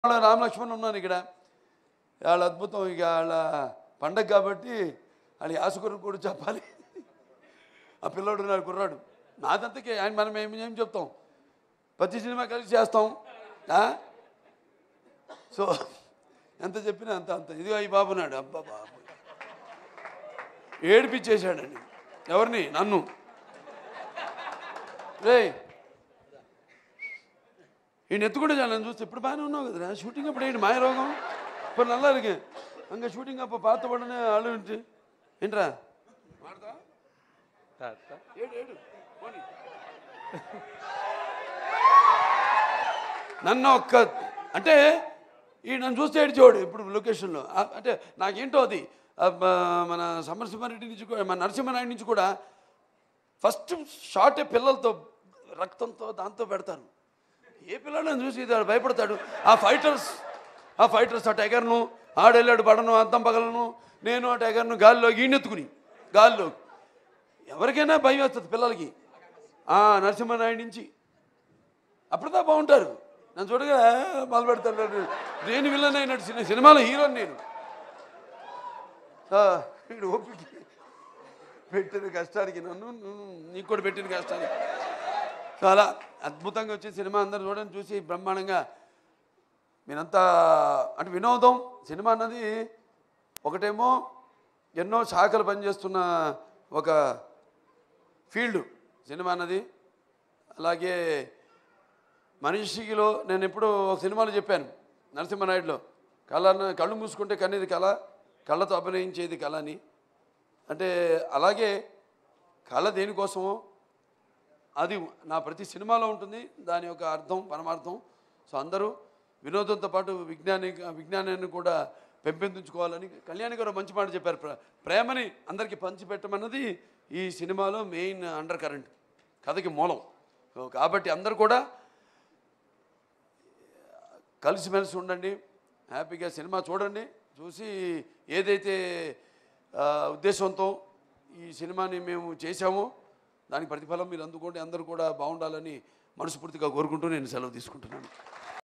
వాళ్ళ రామలక్ష్మణ్ ఉన్నాను ఇక్కడ వాళ్ళ అద్భుతం ఇక వాళ్ళ పండగ కాబట్టి వాళ్ళ ఆసుకుని కూడా చెప్పాలి ఆ పిల్లోడు నాడు కుర్రాడు నాదంతకే ఆయన మనం ఏం ఏం చెప్తాం ప్రతి సినిమా కలిసి చేస్తాం ఆ? సో ఎంత చెప్పినా అంత అంత ఇదిగో ఈ బాబు నాడు అబ్బా బాబు ఏడిపించేశాడండి ఎవరిని నన్ను రే ఈయన ఎత్తుకుంటే చాలు నన్ను చూస్తే ఇప్పుడు బాగానే ఉన్నావు కదరా షూటింగ్ అప్పుడు ఏంటి మాయ రోగం ఇప్పుడు నల్లా ఇருக்கு அங்கே ஷூட்டிங் அப்போ பார்த்த உடனே அழுன்ட்டு ఏంట్రా మాడతా ఏడు ఏడు పోనీ. నన్ను ఒక్క అంటే ఈ నన్ను చూస్తే ఏడ్చేవాడు ఇప్పుడు లొకేషన్లో ఆ, అంటే నాకేంటో అది ఆ, బ- మన సమరసింహారెడ్డి నుంచి కూడా మన నరసింహనాయుడు నుంచి కూడా ఫస్ట్ షాటే పిల్లలతో రక్తంతో దాంతో పెడతారు ఏ పిల్లలను చూసి ఇది భయపడతాడు ఆ ఫైటర్స్ ఆ ఫైటర్స్ ఆ టైగర్ను ఆడెళ్ళాడు పడను అద్దం పగలను నేను ఆ టైగర్ను గాలిలో ఈయనెత్తుకుని గాలిలో ఎవరికైనా భయం వేస్తుంది పిల్లలకి ఆ నరసింహనాయుడు నుంచి అప్పుడుదా బాగుంటారు నన్ను చూడగా మొదలు పెడతాడు నేను విలన్ అయినట్టు సినిమా సినిమాలో హీరోని నేను ఆ, వీడు ఓపిక పెట్టిన కష్టానికి నన్ను నువ్వు నీకు కూడా పెట్టిన కష్టానికి చాలా అద్భుతంగా వచ్చే సినిమా అందరూ చూడండి చూసి బ్రహ్మాండంగా మీరంతా అంటే వినోదం సినిమా అన్నది ఒకటేమో ఎన్నో శాఖలు పనిచేస్తున్న ఒక ఫీల్డ్ సినిమా అన్నది అలాగే మనిషిలో నేను ఎప్పుడూ ఒక సినిమాలో చెప్పాను నరసింహనాయుడులో కళ అన్న- కళ్ళు మూసుకుంటే కనేది కళ కళ్ళతో అభినయించేది కళ అని అంటే అలాగే కళ దేనికోసమో అది నా ప్రతి సినిమాలో ఉంటుంది దాని యొక్క అర్థం పరమార్థం సో అందరూ వినోదంతో పాటు విజ్ఞాని విజ్ఞానాన్ని కూడా పెంపొందించుకోవాలని కళ్యాణి గారు మంచి మాట చెప్పారు ప్ర- ప్రేమని అందరికీ పంచిపెట్టమన్నది ఈ సినిమాలో మెయిన్ అండర్ కరెంట్ కథకి మూలం సో కాబట్టి అందరూ కూడా కలిసిమెలిసి ఉండండి హ్యాపీగా సినిమా చూడండి చూసి ఏదైతే ఆ, ఉద్దేశంతో ఈ సినిమాని మేము చేశామో దానికి ప్రతిఫలం మీరు అందుకోండి అందరూ కూడా బాగుండాలని మనస్ఫూర్తిగా కోరుకుంటూ నేను సెలవు తీసుకుంటున్నాను